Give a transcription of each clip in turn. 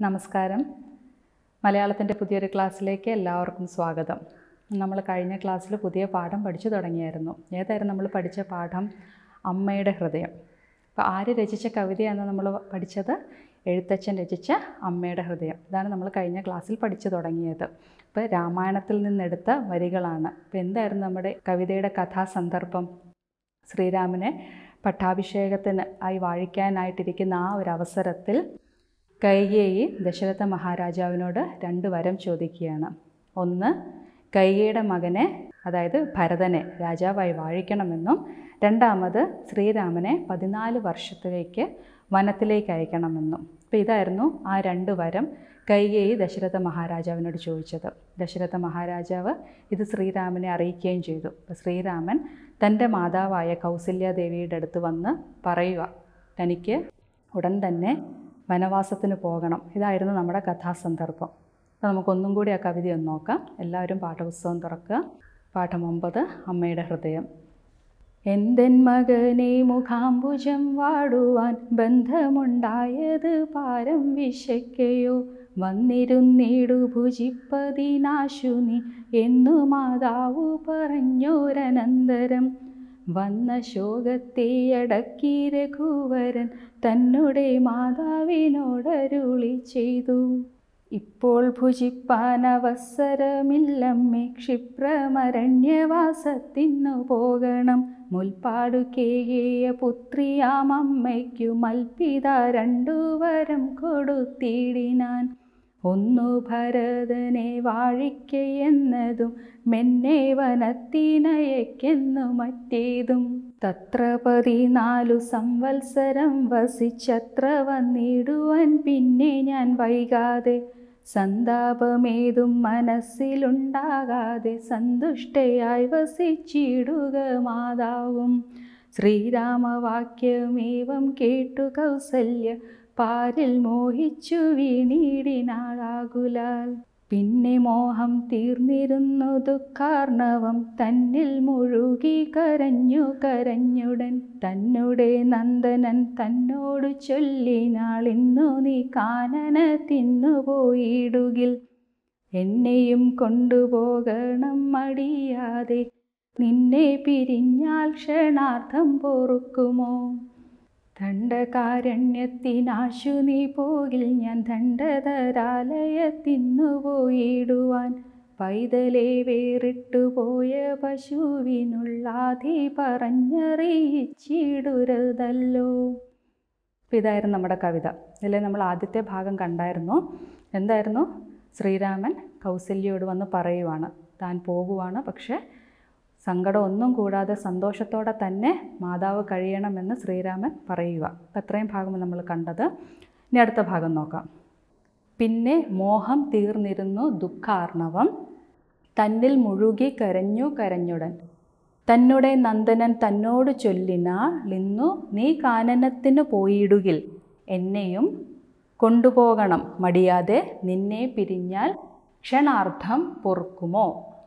നമസ്കാരം മലയാളത്തിൻ്റെ പുതിയൊരു ക്ലാസ്സിലേക്ക് എല്ലാവർക്കും സ്വാഗതം നമ്മൾ കഴിഞ്ഞ ക്ലാസ്സിൽ പുതിയ പാഠം പഠിച്ചു തുടങ്ങിയായിരുന്നു ഏതായിരുന്നു നമ്മൾ പഠിച്ച പാഠം അമ്മയുടെ ഹൃദയം അപ്പോൾ ആര് രചിച്ച കവിതയാണ് നമ്മൾ പഠിച്ചത് എഴുത്തച്ഛൻ രചിച്ച അമ്മയുടെ ഹൃദയം ഇതാണ് നമ്മൾ കഴിഞ്ഞ ക്ലാസ്സിൽ പഠിച്ചു തുടങ്ങിയത് ഇപ്പോൾ രാമായണത്തിൽ നിന്നെടുത്ത വരികളാണ് അപ്പോൾ എന്തായിരുന്നു നമ്മുടെ കവിതയുടെ കഥാസന്ദർഭം ശ്രീരാമനെ പട്ടാഭിഷേകത്തിന് ആയി വാഴിക്കാനായിട്ടിരിക്കുന്ന ആ ഒരു അവസരത്തിൽ കൈകേയി ദശരഥ മഹാരാജാവിനോട് രണ്ട് വരം ചോദിക്കുകയാണ് ഒന്ന് കൈകയുടെ മകനെ അതായത് ഭരതനെ രാജാവായി വാഴിക്കണമെന്നും രണ്ടാമത് ശ്രീരാമനെ പതിനാല് വർഷത്തിലേക്ക് വനത്തിലേക്ക് അയക്കണമെന്നും അപ്പോൾ ഇതായിരുന്നു ആ രണ്ട് വരം കൈകേയി ദശരഥ മഹാരാജാവിനോട് ചോദിച്ചത് ദശരഥ മഹാരാജാവ് ഇത് ശ്രീരാമനെ അറിയിക്കുകയും ചെയ്തു അപ്പോൾ ശ്രീരാമൻ തൻ്റെ മാതാവായ കൗസല്യാദേവിയുടെ അടുത്ത് വന്ന് പറയുക തനിക്ക് ഉടൻ തന്നെ വനവാസത്തിന് പോകണം ഇതായിരുന്നു നമ്മുടെ കഥാസന്ദർഭം അപ്പോൾ നമുക്കൊന്നും കൂടി ആ കവിത ഒന്ന് നോക്കാം എല്ലാവരും പാഠപുസ്തകം തുറക്കുക പാഠം ഒമ്പത് അമ്മയുടെ ഹൃദയം എന്തെൻ മകനെ മുഖാംബുജം വാടുവാൻ ബന്ധമുണ്ടായത് പാരം വിശയ്ക്കയോ വന്നിരുന്നിടു ഭുജിപ്പതിനാശു നീ എന്നു മാതാവു പറഞ്ഞോരനന്തരം വന്ന ശോകത്തെ അടക്കി രഘുവരൻ തന്നെ മാതാവിനോടരുളി ചെയ്തു ഇപ്പോൾ ഭുജിപ്പാൻ അവസരമില്ലമ്മേ ക്ഷിപ്രമരണ്യവാസത്തിനു പോകണം മുൽപ്പാടു കേകിയ പുത്രിയാമമ്മയ്ക്കു മൽപിത രണ്ടുവരം കൊടുത്തിടിനാൻ ഒന്നു ഭരതനെ വാഴിക്കയെന്നതും മെന്നെ വനത്തിനയക്കെന്നു മറ്റേതും തത്ര പതിനാലു സംവത്സരം വസിച്ചത്ര വന്നിടുവാൻ പിന്നെ ഞാൻ വൈകാതെ സന്താപമേതും മനസ്സിലുണ്ടാകാതെ സന്തുഷ്ടയായി വസിച്ചിടുക മാതാവും ശ്രീരാമവാക്യമേവം കേട്ടു കൗസല്യ പാരിൽ മോഹിച്ചു വീണീടിനാളാകുലാൽ പിന്നെ മോഹം തീർന്നിരുന്നു ദുഃഖാർണവം തന്നിൽ മുഴുകി കരഞ്ഞു കരഞ്ഞുടൻ തന്നെ നന്ദനൻ തന്നോട് ചൊല്ലിനാളിന്നു നീ കാനന തിന്നുപോയിടുകിൽ എന്നെയും കൊണ്ടുപോകണം മടിയാതെ നിന്നെ പിരിഞ്ഞാൽ ക്ഷണാർത്ഥം പൊറുക്കുമോ ദണ്ഡകാരണ്യത്തിനാശു നീ പോകിൽ ഞാൻ ദണ്ഡതരാലയത്തിന്നുപോയിടുവാൻ പൈതലെ വേറിട്ടുപോയ പശുവിനുള്ളാധി പറഞ്ഞറിയിച്ചിടുരതല്ലോ അപ്പം ഇതായിരുന്നു നമ്മുടെ കവിത ഇതിൽ നമ്മൾ ആദ്യത്തെ ഭാഗം കണ്ടായിരുന്നു എന്തായിരുന്നു ശ്രീരാമൻ കൗസല്യയോട് വന്ന് പറയുവാണ് താൻ പോകുവാണ് പക്ഷേ സങ്കടം ഒന്നും കൂടാതെ സന്തോഷത്തോടെ തന്നെ മാതാവ് കഴിയണമെന്ന് ശ്രീരാമൻ പറയുക അപ്പം അത്രയും ഭാഗം നമ്മൾ കണ്ടത് ഇനി അടുത്ത ഭാഗം നോക്കാം പിന്നെ മോഹം തീർന്നിരുന്നു ദുഃഖാർണവം തന്നിൽ മുഴുകി കരഞ്ഞു കരഞ്ഞുടൻ തന്നെ നന്ദനൻ തന്നോട് ചൊല്ലിനാളിന്നു നീ കാനനത്തിന് പോയിടുകിൽ എന്നെയും കൊണ്ടുപോകണം മടിയാതെ നിന്നെ പിരിഞ്ഞാൽ ക്ഷണാർത്ഥം പൊറുക്കുമോ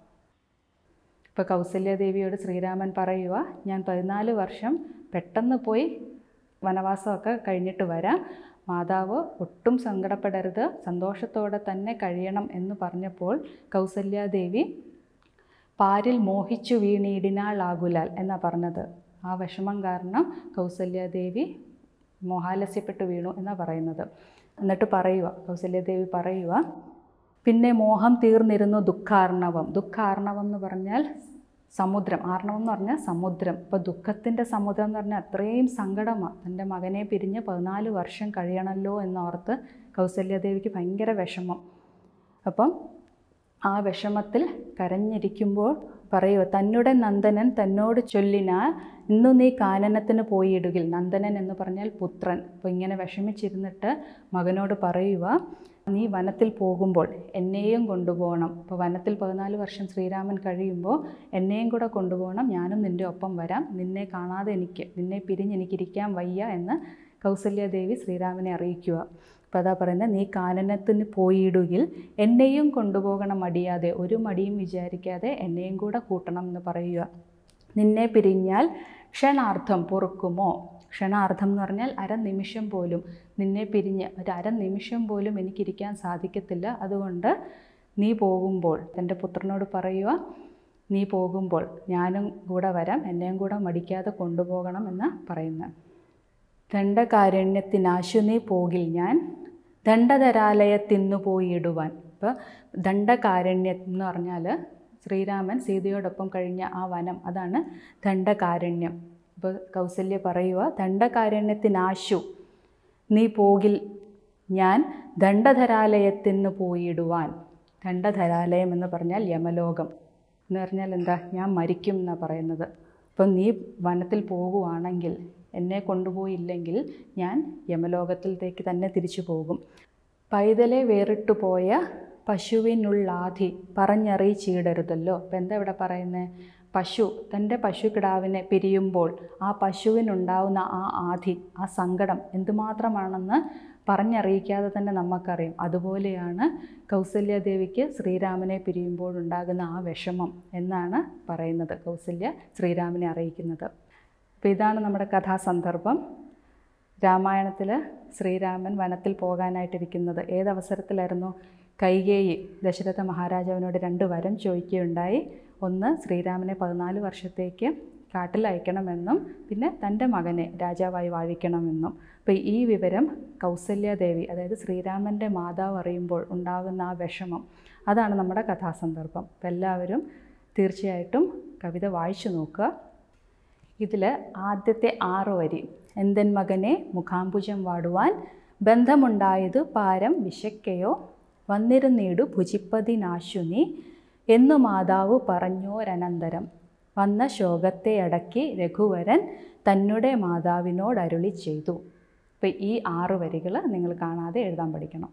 ഇപ്പോൾ കൗസല്യദേവിയോട് ശ്രീരാമൻ പറയുക ഞാൻ പതിനാല് വർഷം പെട്ടെന്ന് പോയി വനവാസമൊക്കെ കഴിഞ്ഞിട്ട് വരാം മാതാവ് ഒട്ടും സങ്കടപ്പെടരുത് സന്തോഷത്തോടെ തന്നെ കഴിയണം എന്ന് പറഞ്ഞപ്പോൾ കൗസല്യാദേവി പാരിൽ മോഹിച്ചു വീണിടിനാളാകുലാൽ എന്നാണ് പറഞ്ഞത് ആ വിഷമം കാരണം കൗസല്യാദേവി മോഹാലസ്യപ്പെട്ട് വീണു എന്നാണ് പറയുന്നത് എന്നിട്ട് പറയുക കൗസല്യദേവി പറയുക പിന്നെ മോഹം തീർന്നിരുന്നു ദുഃഖാർണവം ദുഃഖാർണവം എന്ന് പറഞ്ഞാൽ സമുദ്രം ആർണവം എന്ന് പറഞ്ഞാൽ സമുദ്രം ഇപ്പോൾ ദുഃഖത്തിൻ്റെ സമുദ്രം എന്ന് പറഞ്ഞാൽ അത്രയും സങ്കടമാണ് തൻ്റെ മകനെ പിരിഞ്ഞ് പതിനാല് വർഷം കഴിയണമല്ലോ എന്നോർത്ത് കൗസല്യദേവിക്ക് ഭയങ്കര വിഷമം അപ്പം ആ വിഷമത്തിൽ കരഞ്ഞിരിക്കുമ്പോൾ പറയുക തന്നുടെ നന്ദനൻ തന്നോട് ചൊല്ലിനാൽ ഇന്നു നീ കാനനത്തിന് പോയിടുകിൽ നന്ദനൻ എന്ന് പറഞ്ഞാൽ പുത്രൻ അപ്പോൾ ഇങ്ങനെ വിഷമിച്ചിരുന്നിട്ട് മകനോട് പറയുക നീ വനത്തിൽ പോകുമ്പോൾ എന്നെയും കൊണ്ടുപോകണം ഇപ്പോൾ വനത്തിൽ പതിനാല് വർഷം ശ്രീരാമൻ കഴിയുമ്പോൾ എന്നെയും കൂടെ കൊണ്ടുപോകണം ഞാനും നിൻ്റെ ഒപ്പം വരാം നിന്നെ കാണാതെ എനിക്ക് നിന്നെ പിരിഞ്ഞ് എനിക്കിരിക്കാൻ വയ്യ എന്ന് കൗസല്യാദേവി ശ്രീരാമനെ അറിയിക്കുക അപ്പോൾ അതാ പറയുന്നത് നീ കാനനത്തിന് പോയിടുകിൽ എന്നെയും കൊണ്ടുപോകണം മടിയാതെ ഒരു മടിയും വിചാരിക്കാതെ എന്നെയും കൂടെ കൂട്ടണം എന്ന് പറയുക നിന്നെ പിരിഞ്ഞാൽ ക്ഷണാർത്ഥം പൊറുക്കുമോ ക്ഷണാർത്ഥം എന്ന് പറഞ്ഞാൽ അരനിമിഷം പോലും നിന്നെ പിരിഞ്ഞ് ഒരു അരനിമിഷം പോലും എനിക്കിരിക്കാൻ സാധിക്കത്തില്ല അതുകൊണ്ട് നീ പോകുമ്പോൾ എൻ്റെ പുത്രനോട് പറയുക നീ പോകുമ്പോൾ ഞാനും കൂടെ വരാം എന്നെയും കൂടെ മടിക്കാതെ കൊണ്ടുപോകണം എന്ന് പറയുന്നത് ദണ്ഡകാരണ്യത്തിനാശു നീ പോകിൽ ഞാൻ ദണ്ഡധരാലയത്തിന്നു പോയിടുവാൻ ഇപ്പോൾ ദണ്ഡകാരണ്യം എന്ന് പറഞ്ഞാൽ ശ്രീരാമൻ സീതയോടൊപ്പം കഴിഞ്ഞ ആ വനം അതാണ് ദണ്ഡകാരണ്യം ഇപ്പോൾ കൗസല്യ പറയുക ദണ്ഡകാരണ്യത്തിനാശു നീ പോകിൽ ഞാൻ ദണ്ഡധരാലയത്തിന്ന് പോയിടുവാൻ ദണ്ഡധരാലയം എന്ന് പറഞ്ഞാൽ യമലോകം എന്ന് പറഞ്ഞാൽ എന്താ ഞാൻ മരിക്കും എന്നാണ് പറയുന്നത് അപ്പം നീ വനത്തിൽ പോകുവാണെങ്കിൽ എന്നെ കൊണ്ടുപോയില്ലെങ്കിൽ ഞാൻ യമലോകത്തിലേക്ക് തന്നെ തിരിച്ചു പോകും പൈതലെ വേറിട്ടു പോയ പശുവിനുള്ളാധി പറഞ്ഞറിയിച്ചിടരുതല്ലോ അപ്പം എന്താ ഇവിടെ പറയുന്നത് പശു തൻ്റെ പശുക്കിടാവിനെ പിരിയുമ്പോൾ ആ പശുവിനുണ്ടാവുന്ന ആ ആധി ആ സങ്കടം എന്തുമാത്രമാണെന്ന് പറഞ്ഞറിയിക്കാതെ തന്നെ നമുക്കറിയാം അതുപോലെയാണ് കൗസല്യാദേവിക്ക് ശ്രീരാമനെ പിരിയുമ്പോഴുണ്ടാകുന്ന ആ വിഷമം എന്നാണ് പറയുന്നത് കൗസല്യ ശ്രീരാമനെ അറിയിക്കുന്നത് അപ്പോൾ ഇതാണ് നമ്മുടെ കഥാസന്ദർഭം രാമായണത്തിൽ ശ്രീരാമൻ വനത്തിൽ പോകാനായിട്ടിരിക്കുന്നത് ഏതവസരത്തിലായിരുന്നു കൈകേയി ദശരഥ മഹാരാജാവിനോട് രണ്ട് വരം ചോദിക്കുകയുണ്ടായി ഒന്ന് ശ്രീരാമനെ പതിനാല് വർഷത്തേക്ക് കാട്ടിൽ അയക്കണമെന്നും പിന്നെ തൻ്റെ മകനെ രാജാവായി വാഴിക്കണമെന്നും അപ്പോൾ ഈ വിവരം കൗസല്യാദേവി അതായത് ശ്രീരാമൻ്റെ മാതാവ് അറിയുമ്പോൾ ഉണ്ടാകുന്ന ആ വിഷമം അതാണ് നമ്മുടെ കഥാസന്ദർഭം അപ്പോൾ എല്ലാവരും തീർച്ചയായിട്ടും കവിത വായിച്ചു നോക്കുക ഇതിൽ ആദ്യത്തെ ആറ് വരി എന്തൻ മകനെ മുഖാംബുജം വാടുവാൻ ബന്ധമുണ്ടായത് പാരം വിശക്കയോ വന്നിരുന്നീടു ഭുജിപ്പതിനാശു നീ എന്നു മാതാവ് പറഞ്ഞോരനന്തരം വന്ന ശോകത്തെ അടക്കി രഘുവരൻ തന്നുടെ മാതാവിനോട് അരുളി ചെയ്തു അപ്പോൾ ഈ ആറ് വരികൾ നിങ്ങൾ കാണാതെ എഴുതാൻ പഠിക്കണം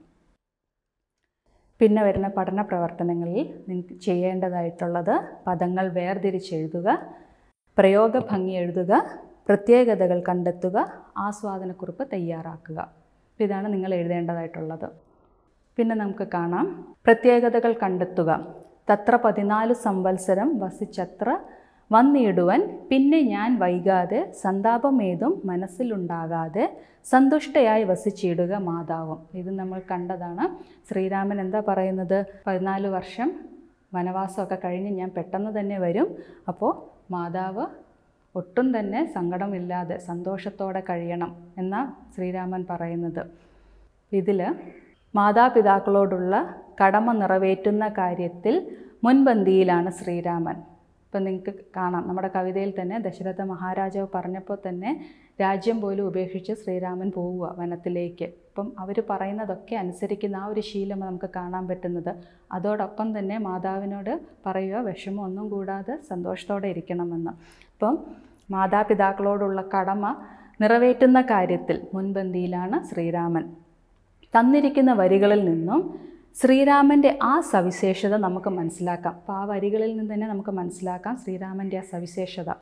പിന്നെ വരുന്ന പഠന പ്രവർത്തനങ്ങളിൽ നിങ്ങൾക്ക് ചെയ്യേണ്ടതായിട്ടുള്ളത് പദങ്ങൾ വേർതിരിച്ചെഴുതുക പ്രയോഗഭംഗി എഴുതുക പ്രത്യേകതകൾ കണ്ടെത്തുക ആസ്വാദനക്കുറിപ്പ് തയ്യാറാക്കുക അപ്പോൾ ഇതാണ് നിങ്ങൾ എഴുതേണ്ടതായിട്ടുള്ളത് പിന്നെ നമുക്ക് കാണാം പ്രത്യേകതകൾ കണ്ടെത്തുക തത്ര പതിനാല് സംവത്സരം വസിച്ചത്ര വന്നിടുവൻ പിന്നെ ഞാൻ വൈകാതെ സന്താപമേതും മനസ്സിലുണ്ടാകാതെ സന്തുഷ്ടയായി വസിച്ചിടുക മാതാവും ഇത് നമ്മൾ കണ്ടതാണ് ശ്രീരാമൻ എന്താ പറയുന്നത് പതിനാല് വർഷം വനവാസമൊക്കെ കഴിഞ്ഞ് ഞാൻ പെട്ടെന്ന് തന്നെ വരും അപ്പോൾ മാതാവ് ഒട്ടും തന്നെ സങ്കടമില്ലാതെ സന്തോഷത്തോടെ കഴിയണം എന്നാ ശ്രീരാമൻ പറയുന്നത് ഇതിൽ മാതാപിതാക്കളോടുള്ള കടമ നിറവേറ്റുന്ന കാര്യത്തിൽ മുൻപന്തിയിലാണ് ശ്രീരാമൻ ഇപ്പം നിങ്ങൾക്ക് കാണാം നമ്മുടെ കവിതയിൽ തന്നെ ദശരഥ മഹാരാജാവ് പറഞ്ഞപ്പോൾ തന്നെ രാജ്യം പോലും ഉപേക്ഷിച്ച് ശ്രീരാമൻ പോവുക വനത്തിലേക്ക് അപ്പം അവർ പറയുന്നതൊക്കെ അനുസരിക്കുന്ന ആ ഒരു ശീലം നമുക്ക് കാണാൻ പറ്റുന്നത് അതോടൊപ്പം തന്നെ മാതാവിനോട് പറയുക വിഷമം ഒന്നും കൂടാതെ സന്തോഷത്തോടെ ഇരിക്കണമെന്ന് അപ്പം മാതാപിതാക്കളോടുള്ള കടമ നിറവേറ്റുന്ന കാര്യത്തിൽ മുൻപന്തിയിലാണ് ശ്രീരാമൻ തന്നിരിക്കുന്ന വരികളിൽ നിന്നും ശ്രീരാമൻ്റെ ആ സവിശേഷത നമുക്ക് മനസ്സിലാക്കാം അപ്പോൾ ആ വരികളിൽ നിന്ന് തന്നെ നമുക്ക് മനസ്സിലാക്കാം ശ്രീരാമൻ്റെ ആ സവിശേഷത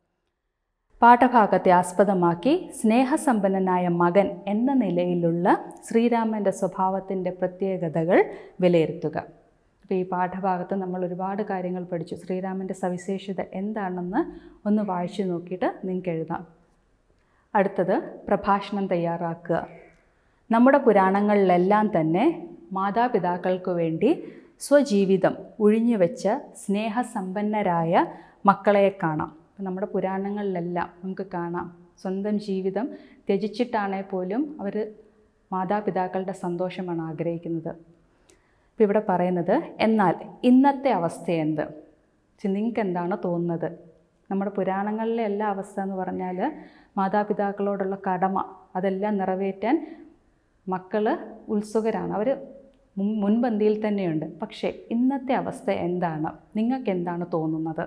പാഠഭാഗത്തെ ആസ്പദമാക്കി സ്നേഹസമ്പന്നനായ മകൻ എന്ന നിലയിലുള്ള ശ്രീരാമൻ്റെ സ്വഭാവത്തിൻ്റെ പ്രത്യേകതകൾ വിലയിരുത്തുക അപ്പോൾ ഈ പാഠഭാഗത്ത് നമ്മൾ ഒരുപാട് കാര്യങ്ങൾ പഠിച്ചു ശ്രീരാമൻ്റെ സവിശേഷത എന്താണെന്ന് ഒന്ന് വായിച്ചു നോക്കിയിട്ട് നിങ്ങൾക്ക് എഴുതാം അടുത്തത് പ്രഭാഷണം തയ്യാറാക്കുക നമ്മുടെ പുരാണങ്ങളിലെല്ലാം തന്നെ മാതാപിതാക്കൾക്ക് വേണ്ടി സ്വജീവിതം ഉഴിഞ്ഞുവെച്ച സ്നേഹസമ്പന്നരായ മക്കളെ കാണാം നമ്മുടെ പുരാണങ്ങളിലെല്ലാം നമുക്ക് കാണാം സ്വന്തം ജീവിതം ത്യജിച്ചിട്ടാണേ പോലും അവർ മാതാപിതാക്കളുടെ സന്തോഷമാണ് ആഗ്രഹിക്കുന്നത് ഇപ്പോൾ ഇവിടെ പറയുന്നത് എന്നാൽ ഇന്നത്തെ അവസ്ഥ എന്ത് നിങ്ങൾക്ക് എന്താണ് തോന്നുന്നത് നമ്മുടെ പുരാണങ്ങളിലെ എല്ലാ അവസ്ഥ എന്ന് പറഞ്ഞാൽ മാതാപിതാക്കളോടുള്ള കടമ അതെല്ലാം നിറവേറ്റാൻ മക്കൾ ഉത്സുകരാണ് അവർ മുൻപന്തിയിൽ തന്നെയുണ്ട് പക്ഷേ ഇന്നത്തെ അവസ്ഥ എന്താണ് നിങ്ങൾക്ക് എന്താണ് തോന്നുന്നത്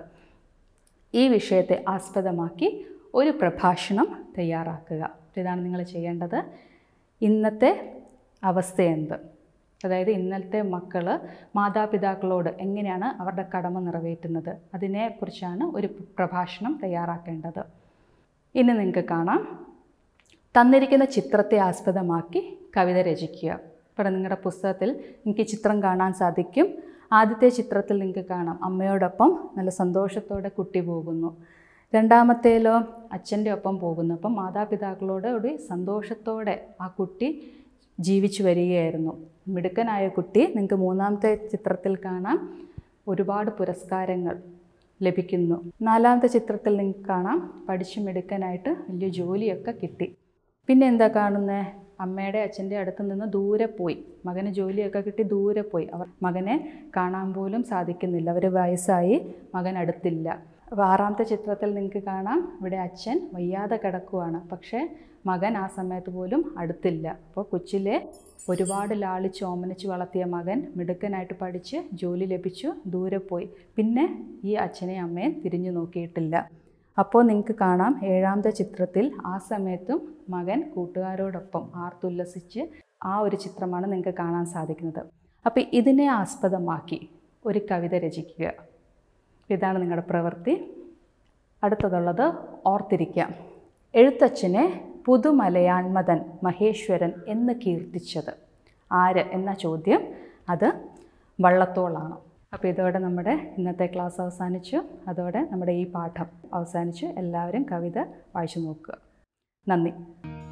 ഈ വിഷയത്തെ ആസ്പദമാക്കി ഒരു പ്രഭാഷണം തയ്യാറാക്കുക ഇതാണ് നിങ്ങൾ ചെയ്യേണ്ടത് ഇന്നത്തെ അവസ്ഥ എന്ത് അതായത് ഇന്നത്തെ മക്കൾ മാതാപിതാക്കളോട് എങ്ങനെയാണ് അവരുടെ കടമ നിറവേറ്റുന്നത് അതിനെക്കുറിച്ചാണ് ഒരു പ്രഭാഷണം തയ്യാറാക്കേണ്ടത് ഇനി നിങ്ങൾക്ക് കാണാം തന്നിരിക്കുന്ന ചിത്രത്തെ ആസ്പദമാക്കി കവിത രചിക്കുക ഇപ്പോൾ നിങ്ങളുടെ പുസ്തകത്തിൽ എനിക്ക് ചിത്രം കാണാൻ സാധിക്കും ആദ്യത്തെ ചിത്രത്തിൽ നിങ്ങൾക്ക് കാണാം അമ്മയോടൊപ്പം നല്ല സന്തോഷത്തോടെ കുട്ടി പോകുന്നു രണ്ടാമത്തേലോ അച്ഛൻ്റെ ഒപ്പം പോകുന്നു അപ്പം മാതാപിതാക്കളോട് ഒരു സന്തോഷത്തോടെ ആ കുട്ടി ജീവിച്ചു വരികയായിരുന്നു മിടുക്കനായ കുട്ടി നിങ്ങൾക്ക് മൂന്നാമത്തെ ചിത്രത്തിൽ കാണാം ഒരുപാട് പുരസ്കാരങ്ങൾ ലഭിക്കുന്നു നാലാമത്തെ ചിത്രത്തിൽ നിങ്ങൾക്ക് കാണാം പഠിച്ചു മിടുക്കനായിട്ട് വലിയ ജോലിയൊക്കെ കിട്ടി പിന്നെ എന്താ കാണുന്നത് അമ്മയുടെ അച്ഛൻ്റെ അടുത്ത് നിന്ന് ദൂരെ പോയി മകന് ജോലിയൊക്കെ കിട്ടി ദൂരെ പോയി അവർ മകനെ കാണാൻ പോലും സാധിക്കുന്നില്ല അവർ വയസ്സായി മകൻ അടുത്തില്ല അപ്പോൾ ആറാമത്തെ ചിത്രത്തിൽ നിങ്ങൾക്ക് കാണാം ഇവിടെ അച്ഛൻ വയ്യാതെ കിടക്കുവാണ് പക്ഷേ മകൻ ആ സമയത്ത് പോലും അടുത്തില്ല അപ്പോൾ കൊച്ചിലെ ഒരുപാട് ലാളിച്ച് ഓമനിച്ച് വളർത്തിയ മകൻ മിടുക്കനായിട്ട് പഠിച്ച് ജോലി ലഭിച്ചു ദൂരെ പോയി പിന്നെ ഈ അച്ഛനെയും അമ്മയും തിരിഞ്ഞു നോക്കിയിട്ടില്ല അപ്പോൾ നിങ്ങൾക്ക് കാണാം ഏഴാമത്തെ ചിത്രത്തിൽ ആ സമയത്തും മകൻ കൂട്ടുകാരോടൊപ്പം ആർത്തുല്ലസിച്ച് ആ ഒരു ചിത്രമാണ് നിങ്ങൾക്ക് കാണാൻ സാധിക്കുന്നത് അപ്പോൾ ഇതിനെ ആസ്പദമാക്കി ഒരു കവിത രചിക്കുക ഇതാണ് നിങ്ങളുടെ പ്രവൃത്തി അടുത്തതുള്ളത് ഓർത്തിരിക്കാം എഴുത്തച്ഛനെ പുതുമലയാൺമതൻ മഹേശ്വരൻ എന്ന് കീർത്തിച്ചത് ആര് എന്ന ചോദ്യം അത് വള്ളത്തോളാണ് അപ്പോൾ ഇതോടെ നമ്മുടെ ഇന്നത്തെ ക്ലാസ് അവസാനിച്ചു അതോടെ നമ്മുടെ ഈ പാഠം അവസാനിച്ചു എല്ലാവരും കവിത വായിച്ചു നോക്കുക നന്ദി